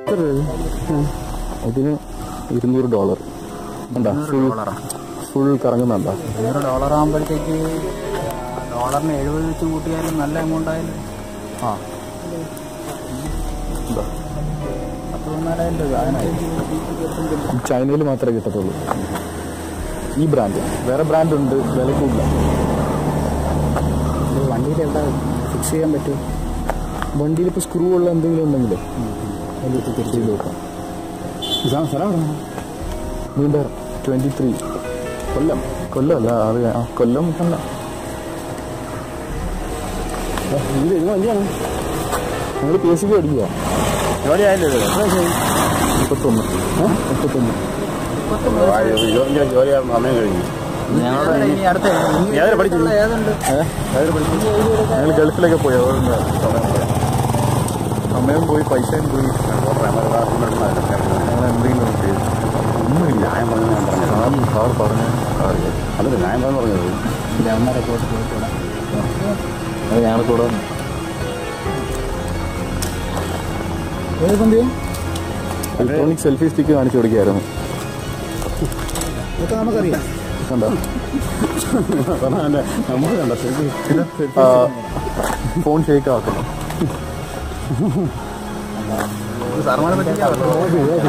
ഇതിന് ഇരുന്നൂറ് ഡോളർ എന്താ ഫുൾ ഫുൾ കറങ്ങുന്നുണ്ടോ നൂറ് ഡോളർ ആകുമ്പോഴത്തേക്ക് ഡോളറിന് എഴുപത് വെച്ച് കൂട്ടിയാലും നല്ല എമൗണ്ട് ആയാലും ആ എന്താ പത്ത് പതിനാലായിരം രൂപ അതിനായി ചൈനയിൽ മാത്രമേ കിട്ടത്തുള്ളൂ ഈ ബ്രാൻഡ് വേറെ ബ്രാൻഡ് ഉണ്ട് വില കൂടുതല വണ്ടിയിൽ എവിടെ ഫിക്സ് ചെയ്യാൻ പറ്റും വണ്ടിയിൽ ഇപ്പോൾ സ്ക്രൂ ഉള്ള എന്തെങ്കിലും ഉണ്ടെങ്കിലേ അതിലേക്ക് തിരിച്ച് നോക്കാം ഇതാണ് സ്ഥലം എവിടെ? വീണ്ടും ട്വൻറ്റി ത്രീ കൊല്ലം കൊല്ലം അല്ല അത് ആ കൊല്ലം തന്നെ ഇത് ഇത് വണ്ടിയാണ് നിങ്ങൾ പി എസ് സിക്ക് പഠിക്കുക ജോലി ആയല്ലോ ഇത്. മുപ്പത്തൊന്ന് ഏ? മുപ്പത്തൊന്ന് ജോലി സമയം കഴിഞ്ഞു ഞങ്ങളുടെ ഇനി അടുത്ത ഏതൊരു പഠിച്ചു? ഏതുണ്ട് ഞങ്ങൾ ഗൾഫിലൊക്കെ പോയി അതുകൊണ്ട് സമയം പോയി സമയം പോയി പൈസയും പോയി അങ്ങനെ എന്തെങ്കിലും ചെയ്തു ഒന്നുമില്ല ന്യായം പറഞ്ഞു ഞാൻ പറഞ്ഞത് സാർ സാർ പറഞ്ഞു അറിയാം അത് ന്യായം പറഞ്ഞു പറഞ്ഞത് അമ്മമാരൊക്കെ പോയിട്ടുണ്ട് അത് ഞങ്ങൾ കൂടെ വന്നു. ഏത് വണ്ടിയും ഇലക്ട്രോണിക് സെൽഫി സ്റ്റിക്ക് കാണിച്ചു കൊടുക്കുകയായിരുന്നു ഇതൊക്കെ നമുക്കറിയാം കണ്ടോ നമുക്ക് കണ്ട ശരി ആ, ഫോൺ ഷേക്ക് ആക്കണം സാർമാരെ പറ്റി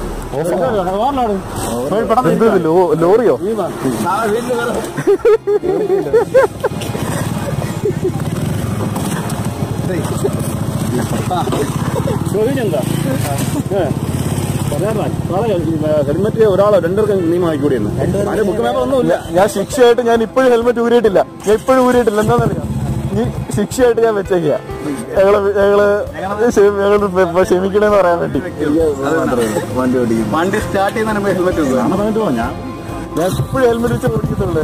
എന്ത് ഇത് ലോ- ലോറിയോ ചോദിച്ചെന്താ ഹെൽമെറ്റ് ഒരാളോ രണ്ടുപേർക്ക് നിയമമായി കൂടിയെന്ന് അതിന്റെ ബുക്ക് പേപ്പർ ഒന്നുമില്ല ഞാൻ ശിക്ഷയായിട്ട് ഞാൻ ഇപ്പോഴും ഹെൽമെറ്റ് ഊരിയിട്ടില്ല ഞാൻ ഇപ്പോഴും ഊരിയിട്ടില്ല എന്താണെന്നറിയാം ഈ ശിക്ഷയായിട്ട് ഞാൻ വെച്ചേക്കുക ഞങ്ങള് ഞങ്ങള് ക്ഷമി- ഞങ്ങള് ഇപ്പൊ ക്ഷമിക്കണേന്ന് പറയാൻ വേണ്ടി വണ്ടി ഓടിക്കും വണ്ടി സ്റ്റാർട്ട് ചെയ്യുന്ന ഹെൽമെറ്റ് ഞാൻ പറഞ്ഞിട്ട് പോ, ഞാൻ ഞാൻ ഇപ്പോഴും ഹെൽമെറ്റ് വെച്ച് ഓടിക്കത്തുള്ളൂ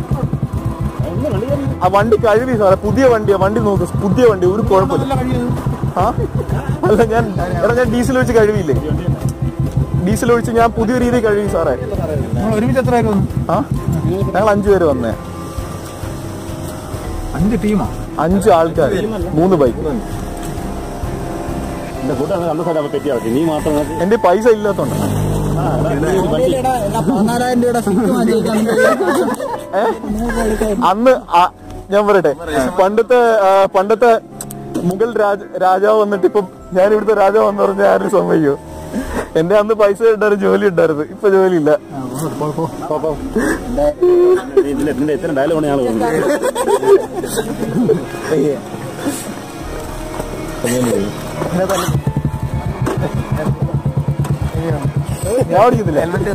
ആ വണ്ടി കഴുകി സാറേ പുതിയ വണ്ടിയാ വണ്ടി നോക്ക് പുതിയ വണ്ടി ഒരു കുഴപ്പമില്ല ആ അല്ല ഞാൻ എടാ ഞാൻ ഡീസൽ ഒഴിച്ച് കഴുകിയില്ലേ ഡീസൽ ഒഴിച്ച് ഞാൻ പുതിയ രീതി കഴുകി സാറേ നമ്മൾ ഒരുമിച്ച് എത്ര ആയിരുന്നു ആ ഞങ്ങൾ അഞ്ചു പേര് വന്നേ അഞ്ച് ടീമാ അഞ്ച് ആൾക്കാർ മൂന്ന് ബൈക്ക് എന്റെ കൂട്ടാണ് കണ്ട സ്ഥലം തെറ്റി ഇറക്കി നീ മാത്രം നോക്കി. എന്റെ പൈസ ഇല്ലാത്തോണ്ട് ആ, എടാ, നീ ഒരു വണ്ടി. പതിനാലായിരം രൂപയുടെ ഫിറ്റ് വാങ്ങിക്കാൻ ഏ? അന്ന് ആ- ഞാൻ പറയട്ടെ പണ്ടത്തെ ആ, പണ്ടത്തെ മുഗൾ രാജ രാജാവ് വന്നിട്ട് ഇപ്പം ഞാൻ ഇവിടുത്തെ രാജാവ് എന്ന് പറഞ്ഞ ആരും സമ്മതിക്കോ എന്റെ അന്ന് പൈസ ഉണ്ടായിരുന്നു ജോലി ഉണ്ടായിരുന്നു ഇപ്പൊ ജോലി ഇല്ല പോ, പോ. നീ ഇതിന്റെ ഇതിന്റെ എത്ര ഡയലോഗാണ് ഞങ്ങൾ പറഞ്ഞത് ഞാൻ ഓടിക്കുന്നില്ല ഹെൽമെറ്റ്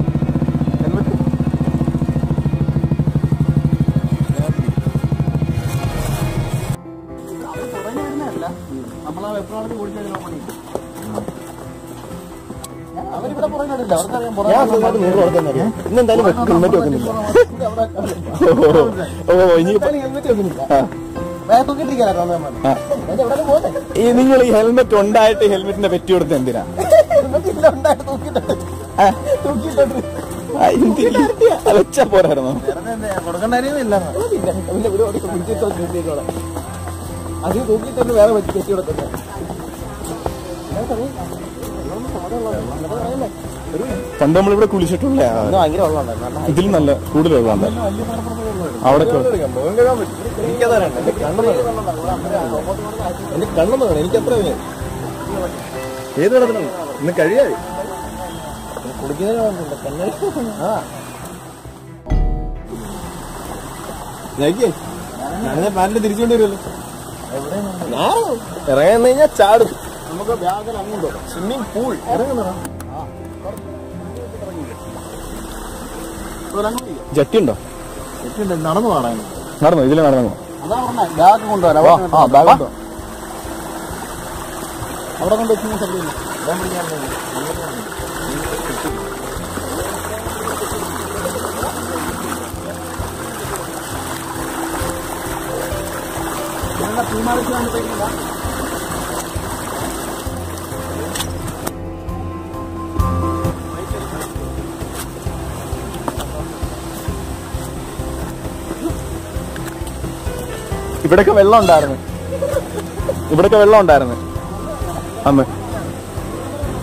നമ്മളാ വെപ്രാളത്തിൽ ഓടിച്ചു പണി അവരിവിടെ പറയുന്നില്ല അവർക്കറിയാം ഞാൻ സ്വന്തമായിട്ട് നൂറ് രൂപ കൊടുക്കാൻ ഇന്നെന്തായാലും ഹെൽമെറ്റ് വെക്കുന്നില്ല ഓ ഓ, ഇനി ഹെൽമെറ്റ് വെക്കുന്നില്ല വേറെ തൂക്കിട്ടിരിക്കാനോ ആ. എവിടെ പോലെ ഈ നിങ്ങൾ ഈ ഹെൽമെറ്റ് ഉണ്ടായിട്ട് ഹെൽമെറ്റിന്റെ പെറ്റി കൊടുത്ത് എന്തിനാ ഹെൽമെറ്റ് ഇല്ല ഉണ്ടായിട്ട് തൂക്കിയിട്ടുണ്ട് ആ, തൂക്കിയിട്ടുണ്ട് ആ, എന്തിനാ? അത് വെച്ചാ പോരായിരുന്നോ കൊടുക്കണ്ടായിരുന്നില്ല അത് തൂക്കിയിട്ടുണ്ട് വേറെ വെച്ച് കെട്ടി കൊടുക്കുന്നത് പണ്ട് നമ്മളിവിടെ കുളിച്ചിട്ടുള്ള ഭയങ്കര വെള്ളമുണ്ടായിരുന്നു ഇതിൽ നല്ല കൂടുതൽ വെള്ളമുണ്ട് അവിടെ എനിക്കതാണ് എന്റെ കണ്ണെന്ന് എനിക്ക് കണ്ണെന്ന് വേണം എനിക്ക് എത്ര ഏത് വെള്ളത്തിലാണ് ഇന്ന് കഴിയാതെ കുടിക്കുന്നതിന് കണ്ണൽ ആ ഞാനിത് പാൻറ് തിരിച്ചുകൊണ്ട് വരുമല്ലോ ഇറങ്ങാൻ കഴിഞ്ഞാൽ ചാടും നമുക്ക് ബാഗിൽ അങ്ങോട്ടോ സ്വിമ്മിംഗ് പൂൾ ഇറങ്ങുന്നതാ ജട്ടി ഉണ്ടോ നടന്നു കാണാൻ നടന്നോ ഇതിൽ നടന്നോ അതാ പറഞ്ഞ ബാഗ് കൊണ്ടുവരാം വാ, ആ, bag ഉണ്ടോ? അവിടെ കൊണ്ട് വെക്കുന്ന ശബ്ദമില്ല ഇടാൻ പിടിക്കാൻ ഇവിടൊക്കെ വെള്ളം ഉണ്ടായിരുന്നു ഇവിടൊക്കെ വെള്ളം ഉണ്ടായിരുന്നു അന്ന്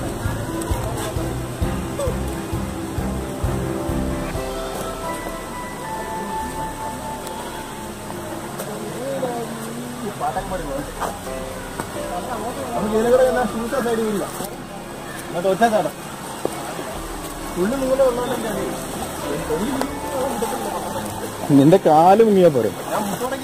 എന്നിട്ട് ഒറ്റ ചാടം പുള്ളി നിങ്ങളുടെ നിന്റെ കാല് മുങ്ങിയാ പോരെ ഞാൻ മുട്ടോടക്കി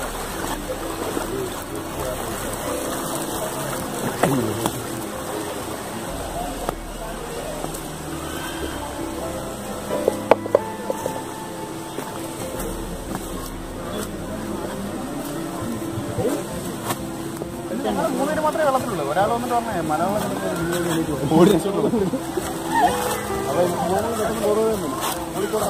മൂന്നുപേര് മാത്രമേ വെള്ളത്തിലുള്ളൂ ഒരാൾ വന്നിട്ട് പറഞ്ഞേ മലവെള്ളം ഓടി രക്ഷപ്പെട്ടു അപ്പൊ മൂന്ന് പെട്ടെന്ന് ബോധമൊന്നും ഓടിക്കോടാ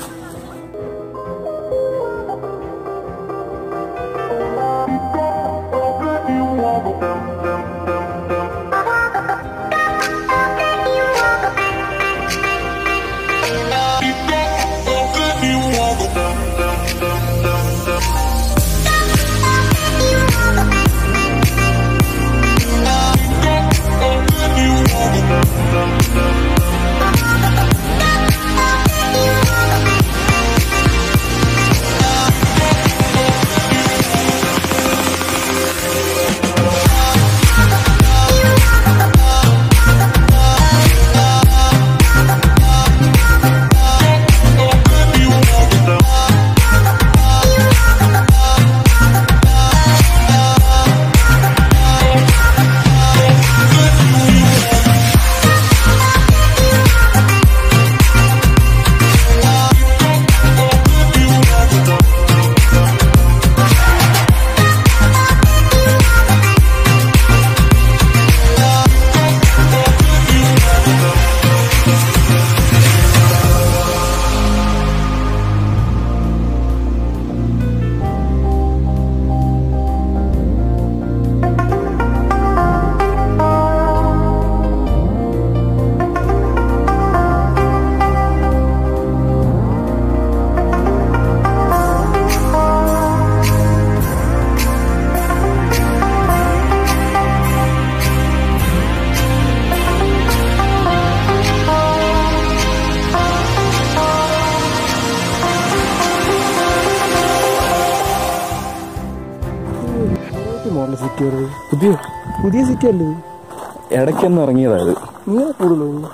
പുതിയ പുതിയ സിറ്റി അല്ലേ ഇടയ്ക്കൊന്ന് ഇറങ്ങിയതായത് നീ കൂടുതലും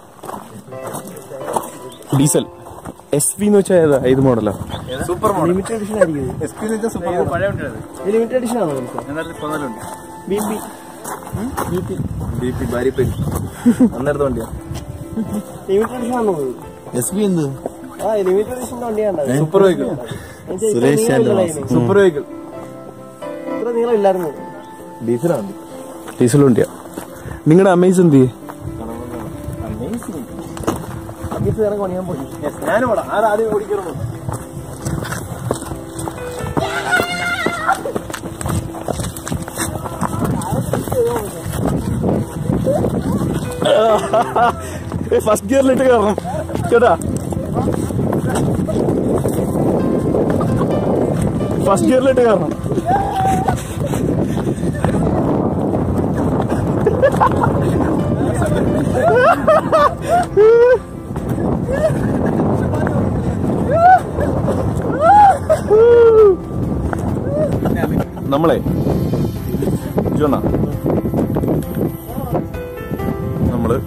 ഡീസൽ എസ് വി എന്ന് വെച്ചാൽ ഏതാ ഏത് മോഡലാ സൂപ്പർ മോഡൽ ലിമിറ്റഡ് എഡിഷൻ ആയിരിക്കും എസ് പി വെച്ചാൽ സൂപ്പർ പഴയ വണ്ടിയാണ് ലിമിറ്റഡ് എഡിഷൻ ആണോ നമുക്ക് എന്നാലും പതിനാലുണ്ട് ബി പി ബി പി ബാരിപ്പരി അന്നേരത്തെ വണ്ടിയാ ലിമിറ്റഡ് എഡിഷൻ ആണോ ഇത്? എസ് പി എന്ത് ആ ലിമിറ്റഡ് എഡിഷന്റെ വണ്ടിയാണ് super vehicle Suresh super vehicle ഇത്ര നീളം ഇല്ലായിരുന്നു ഡീസലാണ് ഡീസൽ വണ്ടിയാ നിങ്ങളുടെ അമേസ് എന്ത് ചെയ്യേ അമ്മീസ് ഇറങ്ങി പണിയാൻ പോയി ഞാനും ഇവിടെ ആരാദ്യം ഓടിക്കുന്നു ഫസ്റ്റ് ഗിയറിലിട്ട് കയറണം കേട്ടാ ഫസ്റ്റ് ഗിയറിലിട്ട് കയറണം നമ്മളെ ജോണ നമ്മള്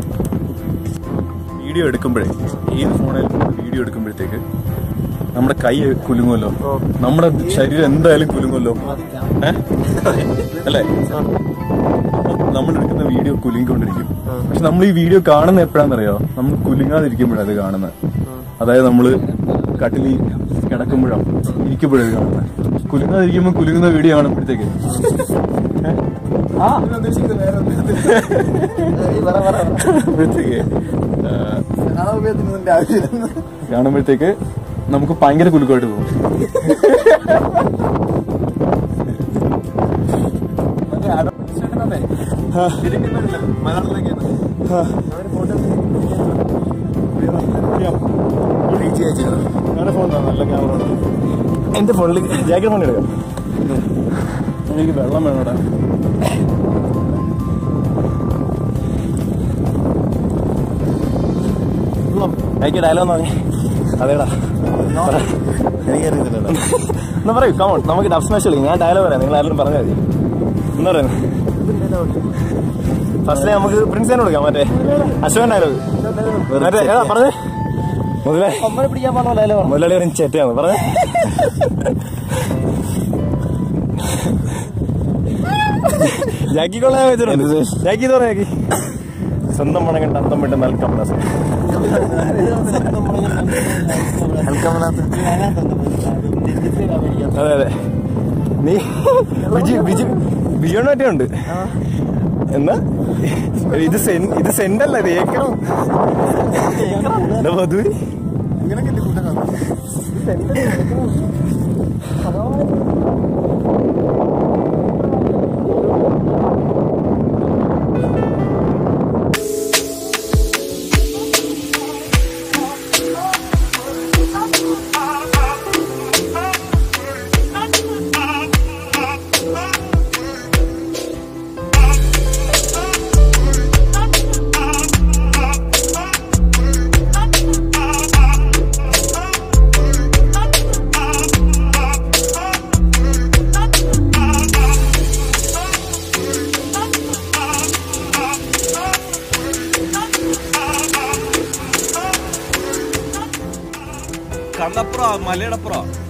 വീഡിയോ എടുക്കുമ്പോഴേ ഏത് ഫോണിൽ വീഡിയോ എടുക്കുമ്പോഴത്തേക്ക് നമ്മുടെ കൈ കുലുങ്ങുമല്ലോ നമ്മുടെ ശരീരം എന്തായാലും കുലുങ്ങുമല്ലോ ഏ അല്ലേ അപ്പൊ നമ്മൾ എടുക്കുന്ന വീഡിയോ കുലുങ്ങിക്കൊണ്ടിരിക്കും പക്ഷെ നമ്മൾ ഈ വീഡിയോ കാണുന്ന എപ്പോഴാണെന്നറിയോ നമ്മൾ കുലുങ്ങാതിരിക്കുമ്പോഴാണ് അത് കാണുന്നത് അതായത് നമ്മള് കട്ടിലിൽ കിടക്കുമ്പോഴാണ് ഇരിക്കുമ്പോഴത് കാണുന്നത് കുലുങ്ങാതിരിക്കുമ്പോൾ കുലുങ്ങുന്ന വീഡിയോ കാണുമ്പോഴത്തേക്ക് കാണുമ്പോഴത്തേക്ക് കാണുമ്പോഴത്തേക്ക് നമുക്ക് ഭയങ്കര കുലുക്കമായിട്ട് പോകും നല്ല ക്യാമറ എന്റെ ഫോണിൽ ജാക്കറ്റ് ഫോൺ എടുക്കാം എനിക്ക് വെള്ളം വേണോടാ എനിക്ക് ഡയലോഗ് നോക്കി അതേടാ എനിക്കറിയത്തില്ലടാ എന്നാ പറയൂ കമോൺ നമുക്ക് ഡബ് സ്മാഷ് കളി ഞാൻ ഡയലോഗ് പറയാം നിങ്ങൾ ആരെങ്കിലും പറഞ്ഞാൽ മതി എന്താ പറയുന്നത് ഫസ്റ്റ് നമുക്ക് പ്രിൻസിനെ കൊടുക്കാം മറ്റേ അശോകൻ ഡയലോഗ് മറ്റേ ഏതാ പറഞ്ഞേ മുതലേ അമ്മനെ പിടിക്കാൻ പറഞ്ഞല്ലോ മുതലാളി പറയും ചേറ്റയാണ് പറഞ്ഞേ ജാക്കി കൊള്ളാൻ വെച്ചിട്ടുണ്ട് ജാക്കി ഇത് പറയാ ജാക്കി സ്വന്തം പണം കണ്ട് അന്തം വിട്ട് നൽകമനാസ് അതെ അതെ നീ ബിജു ബിജു ബിജുവിനെ പറ്റിയുണ്ട് എന്നാ ഇത് സെൻ ഇത് സെന്റല്ല ഇത് ഏക്കറും എന്താ മധുരി കണ്ടപ്പുറം മലയുടെ അപ്പുറം